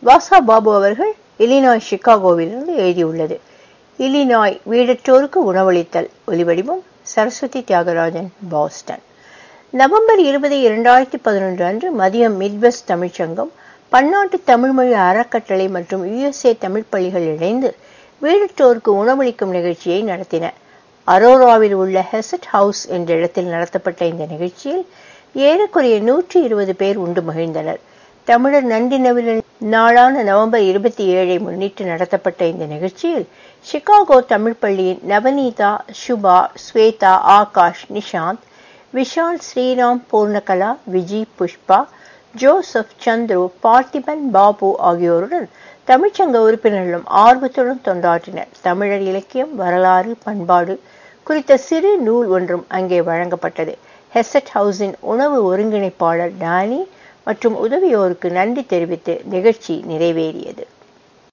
வாசா பாபு அவர்கள் இலினாய் சிகாகோவிலிருந்து எழுதியுள்ளது இலினாய் வீடற்றோருக்கு உணவளித்தல் ஒலிவடிவம் சரஸ்வதி தியாகராஜன் பாஸ்டன் நவம்பர் இருபது இரண்டாயிரத்தி பதினொன்று அன்று மதியம் மிட்வெஸ்ட் தமிழ்ச்சங்கம் பன்னாட்டு தமிழ்மொழி அறக்கட்டளை மற்றும் யுஎஸ்ஏ தமிழ் பள்ளிகள் இணைந்து வீடற்றோருக்கு உணவளிக்கும் நிகழ்ச்சியை நடத்தின அரோராவில் உள்ள ஹெசட் ஹவுஸ் என்ற இடத்தில் நடத்தப்பட்ட இந்த நிகழ்ச்சியில் ஏறக்குறைய நூற்றி இருபது பேர் உண்டு மகிழ்ந்தனர் தமிழர் நன்றினவில் நாளான நவம்பர் இருபத்தி ஏழை முன்னிட்டு நடத்தப்பட்ட இந்த நிகழ்ச்சியில் சிகாகோ தமிழ் பள்ளியின் நவநீதா சுபா ஸ்வேதா ஆகாஷ் நிஷாந்த் விஷால் ஸ்ரீராம் பூர்ணகலா விஜி புஷ்பா ஜோசப் சந்துரு பார்த்திபன் பாபு ஆகியோருடன் தமிழ்ச்சங்க உறுப்பினர்களும் ஆர்வத்துடன் தொண்டாற்றினர் தமிழர் இலக்கியம் வரலாறு பண்பாடு குறித்த சிறு நூல் ஒன்றும் அங்கே வழங்கப்பட்டது ஹெசட் ஹவுஸின் உணவு ஒருங்கிணைப்பாளர் டானி மற்றும் உதவியோருக்கு நன்றி தெரிவித்து நிகழ்ச்சி நிறைவேறியது